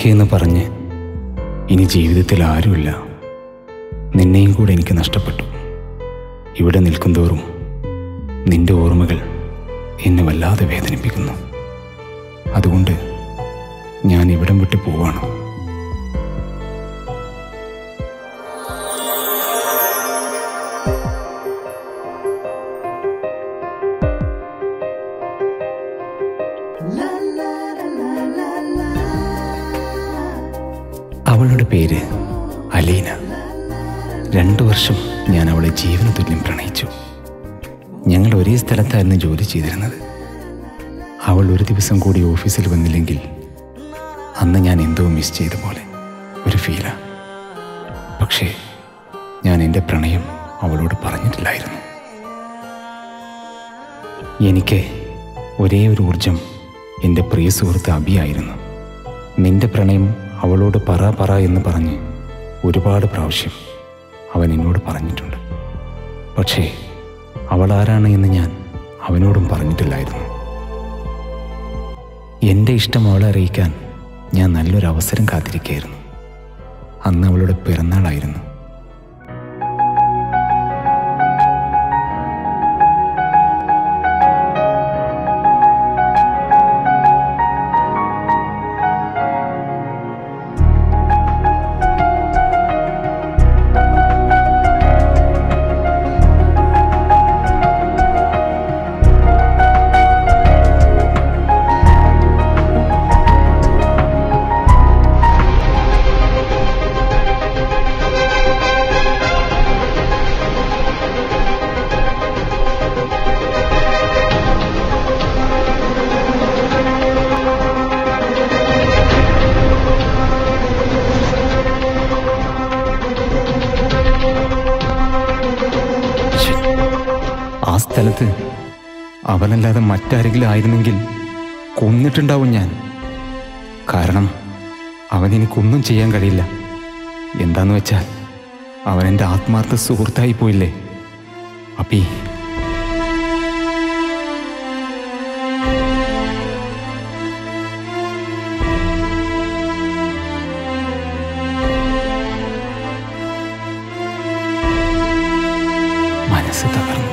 എന്ന് പറഞ്ഞ് ഇനി ജീവിതത്തിൽ ആരുമില്ല നിന്നെയും കൂടെ എനിക്ക് നഷ്ടപ്പെട്ടു ഇവിടെ നിൽക്കുന്തോറും നിന്റെ ഓർമ്മകൾ എന്നെ വല്ലാതെ വേദനിപ്പിക്കുന്നു അതുകൊണ്ട് ഞാൻ ഇവിടം വിട്ട് പോവാണ് അവളുടെ പേര് അലീന രണ്ടു വർഷം ഞാൻ അവളെ ജീവന തുല്യം പ്രണയിച്ചു ഞങ്ങൾ ഒരേ സ്ഥലത്തായിരുന്നു ജോലി ചെയ്തിരുന്നത് അവൾ ഒരു ദിവസം കൂടി ഓഫീസിൽ വന്നില്ലെങ്കിൽ അന്ന് ഞാൻ എന്തോ മിസ് ചെയ്ത പോലെ ഒരു ഫീലാ പക്ഷേ ഞാൻ എൻ്റെ പ്രണയം അവളോട് പറഞ്ഞിട്ടില്ലായിരുന്നു എനിക്ക് ഒരേ ഒരു ഊർജം എൻ്റെ പ്രിയ സുഹൃത്ത് അബിയായിരുന്നു നിന്റെ പ്രണയം അവളോട് പറ പറ എന്ന് പറഞ്ഞ് ഒരുപാട് പ്രാവശ്യം അവൻ എന്നോട് പറഞ്ഞിട്ടുണ്ട് പക്ഷേ അവൾ ആരാണ് എന്ന് ഞാൻ അവനോടും പറഞ്ഞിട്ടില്ലായിരുന്നു എൻ്റെ ഇഷ്ടം അവളെ അറിയിക്കാൻ ഞാൻ നല്ലൊരു അവസരം കാത്തിരിക്കുകയായിരുന്നു അന്ന് അവളുടെ പിറന്നാളായിരുന്നു ശ്ശെ, ആ സ്ഥലത്ത് അവനല്ലാതെ മറ്റാരെങ്കിലും ആയിരുന്നെങ്കിൽ കൊന്നിട്ടുണ്ടാവും ഞാൻ കാരണം അവൻ എനിക്കൊന്നും ചെയ്യാൻ കഴിയില്ല എന്താന്ന് വെച്ചാൽ അവൻ എൻ്റെ ആത്മാർത്ഥ സുഹൃത്തായി പോയില്ലേ അപ്പി മനസ്സ് തകർന്നു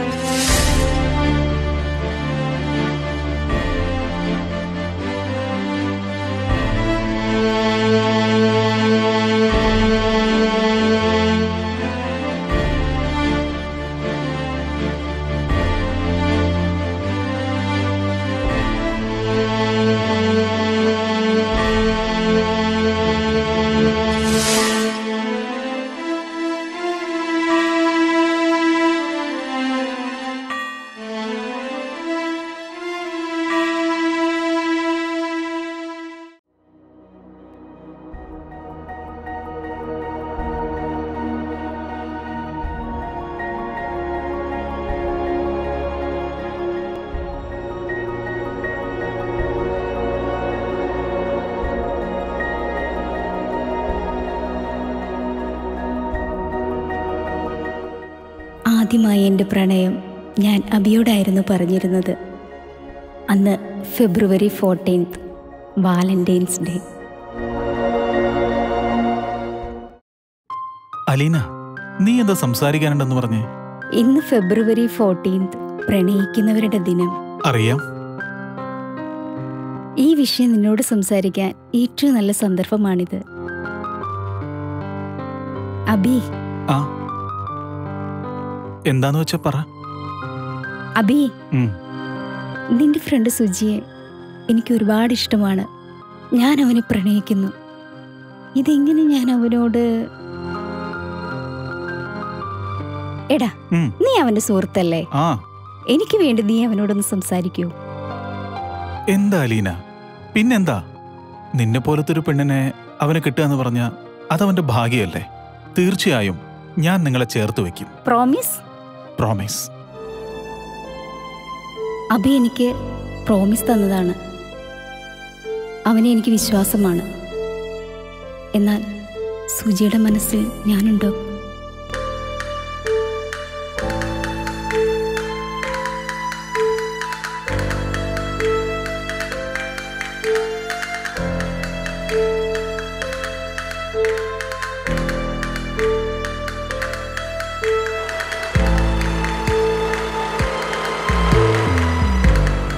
ആദ്യമായി എൻ്റെ പ്രണയം ഞാൻ അബിയോടായിരുന്നു പറഞ്ഞിരുന്നത് അന്ന് February fourteenth Valentine's day Aleena നീ എന്താ സംസാരിക്കാനുണ്ടെന്ന് പറഞ്ഞേ ഇന്ന് ഫെബ്രുവരി ഫോർട്ടീൻത്ത് പ്രണയിക്കുന്നവരുടെ ദിനം അറിയാം ഈ വിഷയം നിന്നോട് സംസാരിക്കാൻ ഏറ്റവും നല്ല സന്ദർഭമാണിത് അബി ആ എന്താന്ന് വെച്ചാ പറ അബി ഉം. നിന്റെ ഫ്രണ്ട് സുജിയെ എനിക്ക് ഒരുപാട് ഇഷ്ടമാണ് ഞാൻ അവനെ പ്രണയിക്കുന്നു ഇതെങ്ങനെ ഞാൻ അവനോട് എടാ ഉം. നീ അവന്റെ സുഹൃത്തല്ലേ ആ എനിക്ക് വേണ്ടി നീ അവനോടൊന്ന് സംസാരിക്കൂ എന്താ അലീന പിന്നെന്താ നിന്നെ പോലത്തെ ഒരു പെണ്ണിനെ അവന് കിട്ടുക പറഞ്ഞ അതവന്റെ ഭാഗ്യമല്ലേ തീർച്ചയായും ഞാൻ നിങ്ങളെ ചേർത്ത് വെക്കും പ്രോമിസ് പ്രോമിസ് അബി എനിക്ക് പ്രോമിസ് തന്നതാണ് അവനെ എനിക്ക് വിശ്വാസമാണ് എന്നാൽ സുജിയുടെ മനസ്സിൽ ഞാനുണ്ടോ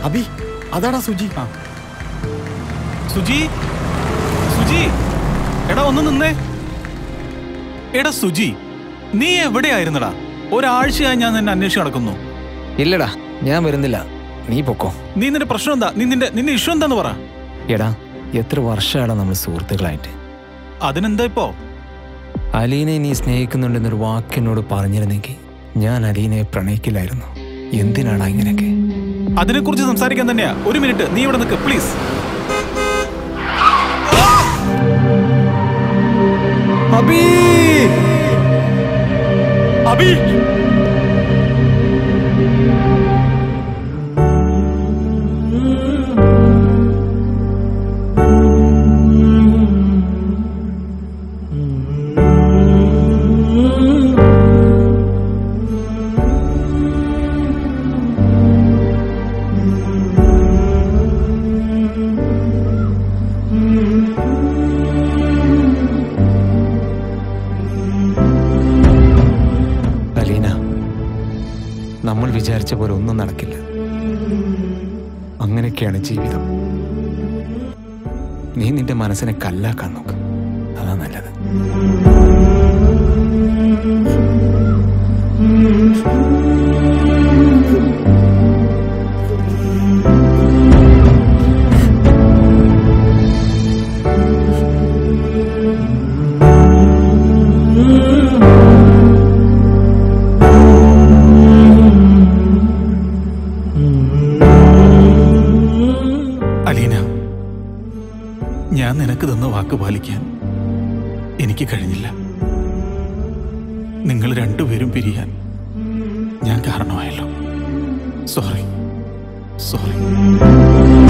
അബി അതാടാ സുജി ആ. സുജി സുജി എടാ ഒന്ന് നിന്നേ എടാ സുജി നീ എവിടെയായിരുന്നടാ ഒരാഴ്ചയായി ഞാൻ നിന്നെ അന്വേഷിച്ച് നടക്കുന്നു ഇല്ലടാ ഞാൻ വരുന്നില്ല നീ പൊക്കോ നീ നിന്റെ പ്രശ്നം എന്താ നീ നിന്റെ നിന്റെ ഇഷ്യൂ എന്താന്ന് പറ എടാ എത്ര വർഷമാണ് നമ്മൾ സുഹൃത്തുക്കളായിട്ട് അതിനെന്താ ഇപ്പോ അലീനെ നീ സ്നേഹിക്കുന്നുണ്ടെന്നൊരു വാക്കിനോട് പറഞ്ഞിരുന്നെങ്കിൽ ഞാൻ അലീനയെ പ്രണയിക്കില്ലായിരുന്നു എന്തിനാടാ ഇങ്ങനെയൊക്കെ അതിനെക്കുറിച്ച് സംസാരിക്കാൻ തന്നെയാ ഒരു മിനിറ്റ് നീ ഇവിടെ നിൽക്ക് പ്ലീസ് അബീ അബി അലീന നമ്മൾ വിചാരിച്ച പോലെ ഒന്നും നടക്കില്ല അങ്ങനെയൊക്കെയാണ് ജീവിതം നീ നിന്റെ മനസ്സിനെ കല്ലാക്കാൻ നോക്ക് അതാ നല്ലത് അലീന ഞാൻ നിനക്ക് തന്ന വാക്ക് പാലിക്കാൻ എനിക്ക് കഴിഞ്ഞില്ല നിങ്ങൾ രണ്ടുപേരും പിരിയാൻ ഞാൻ കാരണമായല്ലോ സോറി സോറി